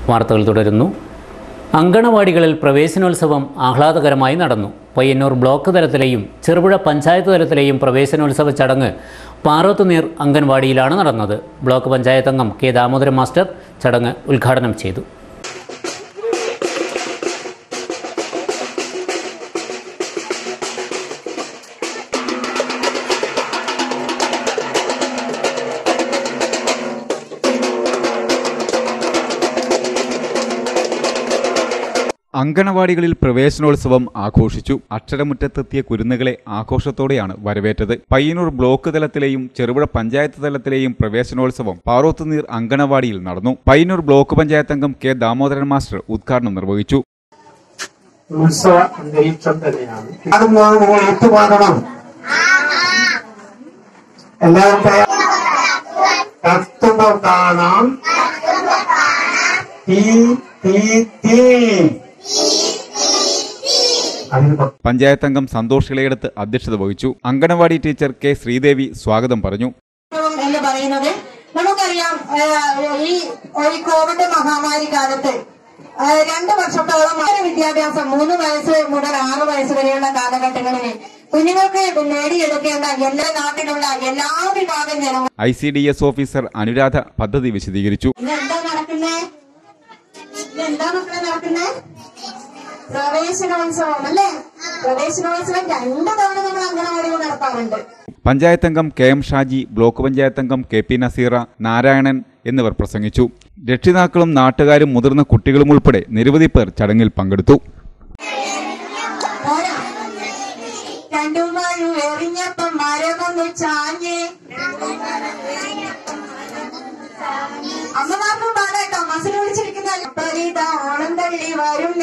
വാർത്തകൾ തുടരുന്നു അങ്കണവാടികളിൽ പ്രവേശനോത്സവം ആഹ്ലാദകരമായി നടന്നു പയ്യന്നൂർ ബ്ലോക്ക് തലത്തിലെയും ചെറുപുഴ പഞ്ചായത്ത് തലത്തിലെയും പ്രവേശനോത്സവ ചടങ്ങ് പാറോത്തുനീർ അംഗൻവാടിയിലാണ് നടന്നത് ബ്ലോക്ക് പഞ്ചായത്ത് അംഗം കെ ദാമോദരൻ മാസ്റ്റർ ചടങ്ങ് ഉദ്ഘാടനം ചെയ്തു അങ്കണവാടികളിൽ പ്രവേശനോത്സവം ആഘോഷിച്ചു അക്ഷരമുറ്റത്തെത്തിയ കുരുന്നുകളെ ആഘോഷത്തോടെയാണ് വരവേറ്റത് പയ്യന്നൂർ ബ്ലോക്ക് തലത്തിലെയും ചെറുപുഴ പഞ്ചായത്ത് തലത്തിലെയും പ്രവേശനോത്സവം പാറോത്തുനീർ അങ്കണവാടിയിൽ നടന്നു പയ്യന്നൂർ ബ്ലോക്ക് പഞ്ചായത്ത് അംഗം കെ ദാമോദരൻ മാസ്റ്റർ ഉദ്ഘാടനം നിർവഹിച്ചു ഉത്സവ അന്തരീക്ഷം തന്നെയാണ് കാണുന്നത് നിങ്ങൾ ഏറ്റുപാടണം എല്ലാവരും തയ്യാ- കത്തുമ്പോ കാണാം തീ തീ തീ അതിന് പ- പഞ്ചായത്ത് അംഗം സന്തോഷ് ഇളയെടുത്ത് അധ്യക്ഷത വഹിച്ചു അങ്കണവാടി ടീച്ചർ കെ ശ്രീദേവി സ്വാഗതം പറഞ്ഞു ഉം എന്ന് പറയുന്നത് നമുക്കറിയാം ഏഹ്, ഈ ഈ കോവിഡ് മഹാമാരി കാലത്ത് ഏഹ്, രണ്ട് വർഷത്തോളം വളരെ വിദ്യാഭ്യാസം മൂന്ന് വയസ്സ് മുതൽ ആറ് വയസ്സ് വരെയുള്ള കാലഘട്ടങ്ങളിൽ കുഞ്ഞുങ്ങൾക്ക് നേടിയെടുക്കേണ്ട എല്ലാ നാട്ടിലുള്ള എല്ലാ വിഭാഗം ജനങ്ങളും I C D S officer Anuradha പദ്ധതി വിശദീകരിച്ചു ഇതെന്താ നടക്കുന്നേ ഇതെന്താ മക്കളെ നടക്കുന്നേ പ്രവേശനോത്സവം അല്ലേ പ്രവേശനോത്സവം രണ്ടു തവണ നമ്മൾ അംഗനവാടിയിൽ നടത്താറുണ്ട് പഞ്ചായത്ത് അംഗം K M Shaji block panchayat അംഗം കെ പി നസീറ നാരായണൻ എന്നിവർ പ്രസംഗിച്ചു രക്ഷിതാക്കളും നാട്ടുകാരും മുതിർന്ന കുട്ടികളും ഉൾപ്പെടെ നിരവധി പേർ ചടങ്ങിൽ പങ്കെടുത്തു പോരാ രണ്ടുമായി എറിഞ്ഞപ്പം മരമൊന്ന് ചാഞ്ഞ് അമ്മമാർക്കും പാടാട്ടോ മസിൽ വിളിച്ചിരിക്കുന്ന പരിത ഓണം തള്ളി വരും